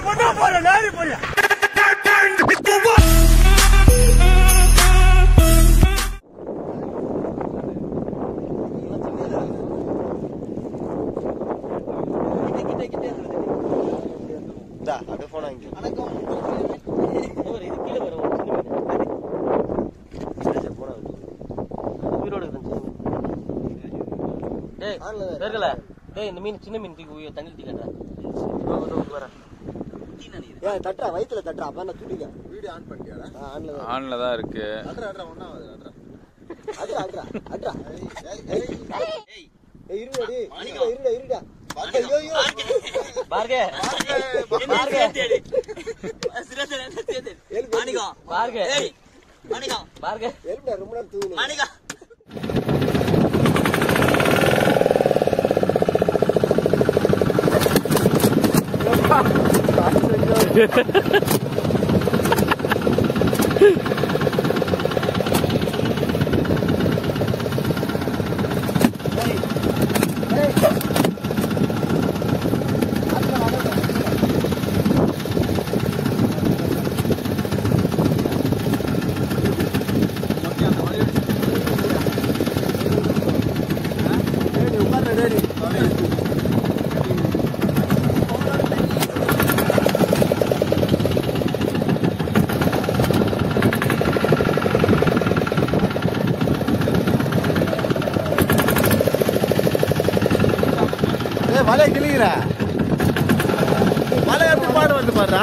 பண்ணா போற நாரி போறியா இந்தா, அப்படியே phone வாங்கிக்கோ. சரி, சரி, phone வாங்கிக்கோ. உயிரோடு இருந்துச்சு டேய் ஆன்ல வேற. வேர்க்கல டேய் இந்த மீன் சின்ன மீன் தூக்கி உயிர் தண்ணி தூக்கி வரேன் ஏன், தட்டுறா, வயித்துல தட்டுறா, அப்ப நான் துடிக்க. வீடியோ ஆன் பண்ணிட்டியாடா ஆ, ஆன்ல தான். ஆன்ல தான் இருக்கு அட்ரா அட்ரா ஒண்ணா அட்ரா அட்றா, அட்றா, அட்றா. ஏய் ஏய் ஏய், இருடா, டேய். இருடா, இருடா, இருடா. ஐயோ, ஐயோ. பார்க பார்க எழுப்பு, பார்க பார்க எழுப்புடா, ரொம்ப நேரம் தூங்குனீங்க. டேய், நீ உட்கார்றா, டேய், நீ. ஏய் மலை கிளிகிற மலை எப்படி பாடு வந்து பாடுறா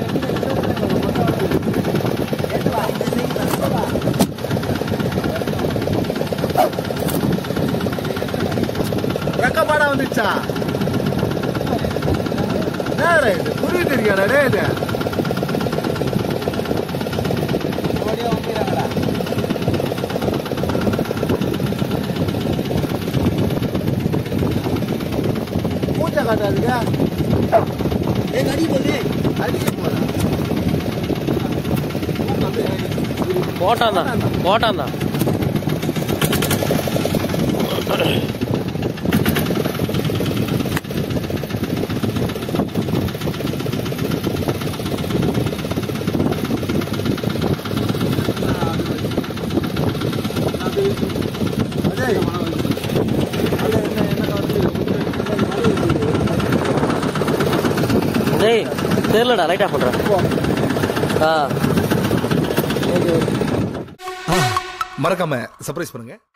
ரெக்க பாடா வந்துச்சா நேரா இது புரியுது இருக்கியாடா டே இது மூச்சை காட்டாதுங்க அடிக்க போறா போட்டான் தான் போட்டான் தான் அடேய் அது என்ன என்ன வந்து டேய் தெரியலடா லைட் ஆஃப் பண்றேன் ஆ மறக்காம சர்ப்ரைஸ் பண்ணுங்க